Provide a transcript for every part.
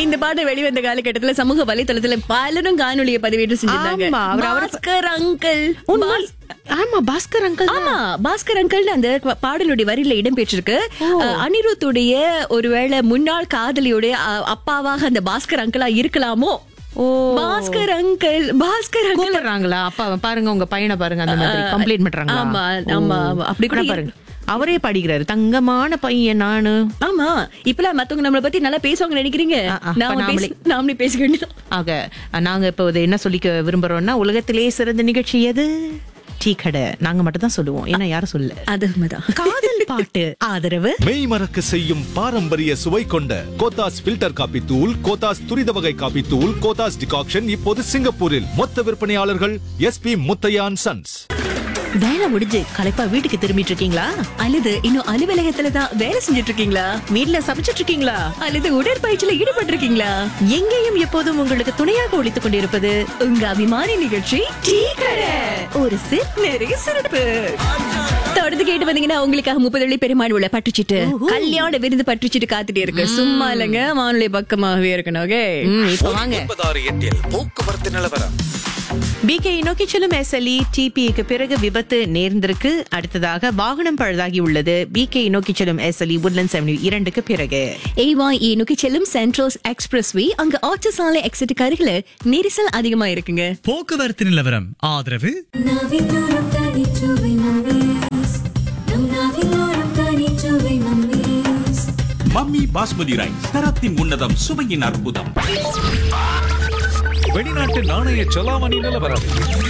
இந்த பாட்டு வெளிவந்த காலகட்டத்துல சமூக வலைத்தளத்துல பலரும் காணொலியை பதிவேற்றம் செஞ்சிருந்தாங்க ஆமா, அவர் அவரை- பாஸ்கர் அங்கிள் உண்மை பாஸ்- ஆமா பாஸ்கர் அங்கிள் ஆமா பாஸ்கர் அங்கிள் அந்த பாடலுடைய வரியில இடம்பெற்றிருக்கு அஹ், அனிருத்துடைய ஒருவேளை முன்னாள் காதலியுடைய அஹ், அப்பாவாக அந்த பாஸ்கர் அங்கிளா இருக்கலாமோ ஓ பாஸ்கர் அங்கிள் பாஸ்கர் அங்கிள் கூப்பிடுறாங்களா அப்பா பாருங்க உங்க பையனை பாருங்க அந்த மாதிரி கம்ப்ளைண்ட் பண்றாங்களா ஆமா, ஆமா, ஆமா. அப்படி கூட ஆனா பாருங்க அவரே படிக்கிறாரு தங்கமான பையன் நானு ஆமா இப்பெல்லாம் மத்தவங்க நம்மள பத்தி நல்லா பேசுவாங்க நினைக்கிறீங்க ஆ, ஆ, நாம அப்ப நாமளே- பேசி- நாமளே பேசிக்க வேண்டியது ஆக நாங்க இப்போ இது என்ன சொல்லிக்க விரும்புறோம்னா உலகத்திலேயே சிறந்த நிகழ்ச்சி எது டீ கடை நாங்க மட்டும் தான் சொல்லுவோம் ஏன்னா யாரும் சொல்ல அது உண்மைதான் காதல் பாட்டு ஆதரவு மெய் மறக்க செய்யும் பாரம்பரிய சுவை கொண்ட கோத்தாஸ் ஃபில்டர் காபி தூள் கோத்தாஸ் துரித வகை காபி தூள் கோத்தாஸ் டிகாக்ஷன் இப்போது சிங்கப்பூரில் மொத்த விற்பனையாளர்கள் எஸ்பி முத்தையான் சன்ஸ் வேலை முடிஞ்சு களைப்பா வீட்டுக்கு திரும்பிட்டு இருக்கீங்களா அல்லது இன்னும் அலுவலகத்துல தான் வேலை செஞ்சுட்டு இருக்கீங்களா வீட்ல சமைச்சிட்டு இருக்கீங்களா அல்லது உடற்பயிற்சியில ஈடுபட்டு இருக்கீங்களா எங்கேயும் எப்போதும் உங்களுக்கு துணையாக ஒழித்துக் கொண்டிருப்பது உங்க அபிமானி நிகழ்ச்சி டீ கடை ஒரு சிற் நிறைய சிறப்பு தொடர்ந்து கேட்டு வந்தீங்கன்னா உங்களுக்காக முப்பது வெள்ளி பெருமாள் உள்ள பட்டுச்சிட்டு கல்யாண விருது பட்டுச்சிட்டு காத்துட்டே இருக்கு சும்மா இல்லைங்க வானொலி பக்கமாகவே இருக்கணும் ஓகே ம், இப்ப வாங்க ஒன்பதாறு எட்டில் போக்குவரத்து நிலவரம் பிகே நோக்கி செல்லும் எஸ்எல்இ டிபிக்கு பிறகு விபத்து நேர்ந்திருக்கு அடுத்ததாக வாகனம் பழுதாகி உள்ளது பிகே நோக்கி செல்லும் எஸ்எல்இ உட்லண்ட்ஸ் அவென்யூ இரண்டுக்கு பிறகு ஏவாய் நோக்கி செல்லும் சென்ட்ரோஸ் எக்ஸ்பிரஸ் வே அங்க ஆற்று சாலை எக்ஸிட்டுக்கு அருகில நெரிசல் அதிகமா இருக்குங்க போக்குவரத்து நிலவரம் ஆதரவு நாவிலோரம் தனிச்சுவை நம்மீஸ் நம் நாவிலோரம் தனிச்சுவை நம்மீஸ் மம்மி பாஸ்மதி ரைஸ் தரத்தின் உன்னதம் சுவையின் அற்புதம் வெளிநாட்டு நாணய செலாவணி நிலவரம்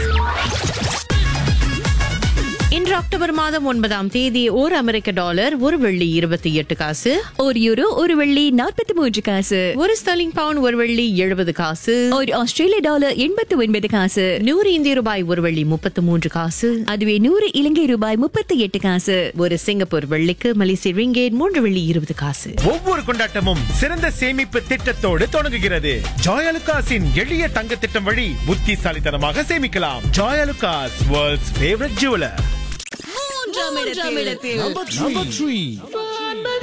இன்று அக்டோபர் மாதம் ஒன்பதாம் தேதி ஒரு அமெரிக்க டாலர் ஒரு வெள்ளி இருபத்தி எட்டு காசு ஒரு யூரோ ஒரு வெள்ளி நாற்பத்தி மூன்று காசு ஒரு ஸ்டர்லிங் பவுண்ட் ஒரு வெள்ளி எழுபது காசு ஒரு ஆஸ்திரேலிய டாலர் எண்பத்தி ஒன்பது காசு நூறு இந்திய ரூபாய் ஒரு வெள்ளி முப்பத்து மூன்று காசு அதுவே நூறு இலங்கை ரூபாய் முப்பத்தி எட்டு காசு ஒரு சிங்கப்பூர் வெள்ளிக்கு மலேசிய ரிங்கேட் மூன்று வெள்ளி இருபது காசு ஒவ்வொரு கொண்டாட்டமும் சிறந்த சேமிப்பு திட்டத்தோடு தொடங்குகிறது ஜாயலுகாஸின் எளிய தங்க திட்டம் வழி புத்திசாலித்தனமாக சேமிக்கலாம் ஜாயலுகாஸ் வேர்ல்ட்ஸ் ஃபேவரட் ஜுவலர் மூன்றாம் இடத்தில்